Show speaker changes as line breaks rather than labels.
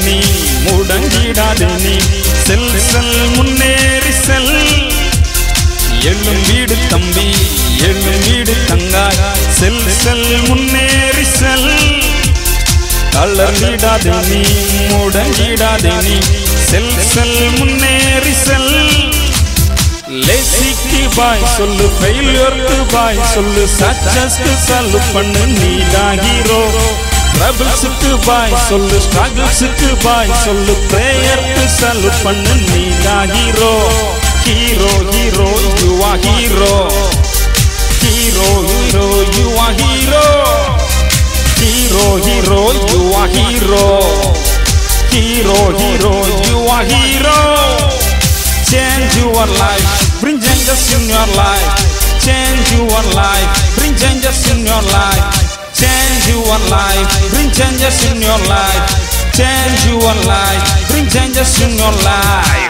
நீ முடங்கிடாதே நீ செல் செல் முன்னேறி செல் எழும் வீடு தம்பி எழும் வீடு தங்காய் செல் செல் முன்னேறி செல் தளர்ந்திடாதே நீ முடங்கிடாதே நீ செல் செல் முன்னேறி செல் லேசிக்கு பாய் சொல்லு ஃபெயிலியருக்கு பாய் சொல்லு சக்சஸ்க்கு சல்லு பண்ணு நீ தான் ஹீரோ ட்ரபிள்ஸுக்கு பாய் சொல்லு ஸ்ட்ரகிள்ஸுக்கு பாய் சொல்லு பிரேயருக்கு சல்லு பண்ணு நீ தான் hero hero hero you are hero hero hero you are hero hero hero you are hero hero hero you are hero Change your life, bring changes in your life. Change your life, bring changes in your life. Change your life, bring changes in your life. Change your life, bring changes in your life.